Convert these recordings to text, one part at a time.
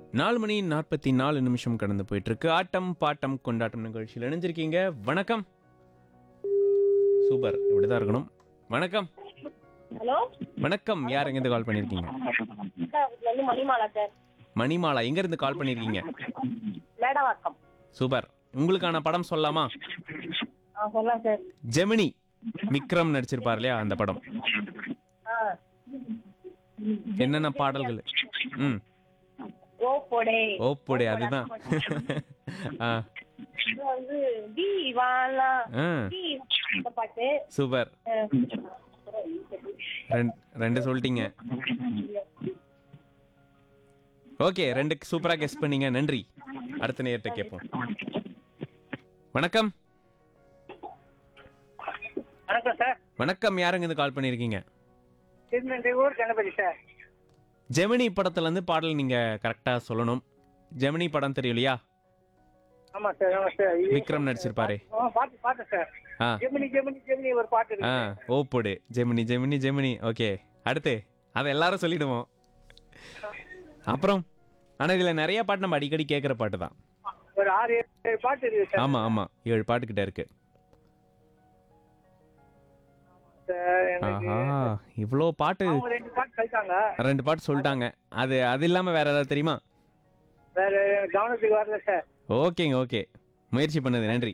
நாலு மணி நாற்பத்தி நாலு நிமிஷம் கடந்து போயிட்டு இருக்கு ஆட்டம் பாட்டம் கொண்டாட்டம் நிகழ்ச்சியில் இணைஞ்சிருக்கீங்க வணக்கம் சூப்பர் இப்படிதான் இருக்கணும் வணக்கம் ஹலோ வணக்கம் யார் எங்கேருந்து கால் பண்ணியிருக்கீங்க சார் இதுல இருந்து மணிமாலா சார் மணிமாலா எங்கேருந்து கால் பண்ணியிருக்கீங்க மேடவாக்கம் சூப்பர் உங்களுக்கான படம் சொல்லலாமா ஆ சொல்லலாம் சார் ஜெமினி விக்ரம் நடிச்சிருப்பார் இல்லையா அந்த படம் ஆ என்னென்ன பாடல்கள் ம் ஓ போடே ஓப்போடே அதுதான் ஆ இது வந்து டி வாலா ஆ டி இந்த பாட்டு சூப்பர் அஹ், ரெண்டு ரெண்டு சொல்லிட்டீங்க ஓகே ரெண்டு சூப்பரா கெஸ் பண்ணீங்க நன்றி அடுத்த நேரத்தை கேட்போம் வணக்கம் வணக்கம் சார் வணக்கம் யாருங்க இருந்து கால் பண்ணியிருக்கீங்க திருநெல்வேலி ஊர் கணபதி சார் ஜெமினி படத்துல இருந்து பாடல் நீங்க கரெக்டா சொல்லணும் ஜெமினி படம் தெரியும் இல்லையா ஆமா சார் ஆமா சார் இது- விக்ரம் நடிச்சிருப்பாரு ஆ, பாட்டு பாட்டு சார் ஆ ஜெமினி ஜெமினி ஜெமினி ஒரு பாட்டு ஆ இருக்கு ஓப்போடு ஜெமினி ஜெமினி ஜெமினி ஓகே அடுத்து அதை எல்லாரும் சொல்லிடுவோம் அப்புறம் ஆனா இதுல நிறைய பாட்டு நம்ம அடிக்கடி கேட்குற பாட்டு தான் ஒரு ஆறு ஏழு பாட்டு இருக்கு சார் ஆமா ஆமா ஏழு பாட்டு கிட்ட இருக்கு சார் எனக்கு ஆஹா இவ்வளோ பாட்டு அவங்க ரெண்டு பாட்டு கழிச்சாங்க ரெண்டு பாட்டு சொல்லிட்டாங்க அது அது இல்லாம வேற ஏதாவது தெரியுமா வேற கவனத்துக்கு வரல சார் ஓகேங்க ஓகே முயற்சி பண்ணது நன்றி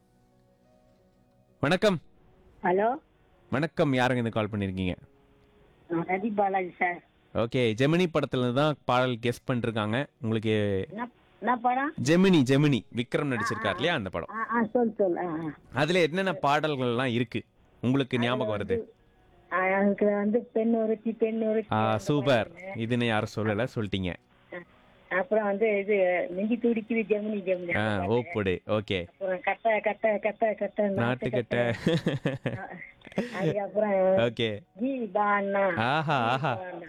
வணக்கம் ஹலோ வணக்கம் யாருங்க இந்த கால் பண்ணிருக்கீங்க நான் ரதி பாலாஜி சார் ஓகே ஜெமினி படத்துல இருந்து தான் பாடல் கெஸ் பண்ணிருக்காங்க உங்களுக்கு என்ன என்ன படம் ஜெமினி ஜெமினி விக்ரம் நடிச்சிருக்கார் இல்லையா அந்த படம் ஆ ஆ சொல் சொல் ஆ ஆ. அதுல என்னென்ன பாடல்கள்லாம் இருக்கு உங்களுக்கு ஞாபகம் வருது ஆ, அதுக்கு வந்து பெண் ஒருத்தி பெண் ஒருத்தி ஆ சூப்பர் இதுன்னு யாரும் சொல்லல சொல்லிட்டீங்க அப்புறம் வந்து இது நெஞ்சு துடிக்குது ஜெமினி ஜெமினி ஆ ஓப்போடு ஓகே அப்புறம் கட்ட கட்ட கட்ட கட்ட நாட்டுக்கட்ட அதுக்கப்புறம் ஓகே ஜி பாண்ணா ஆஹா ஆஹா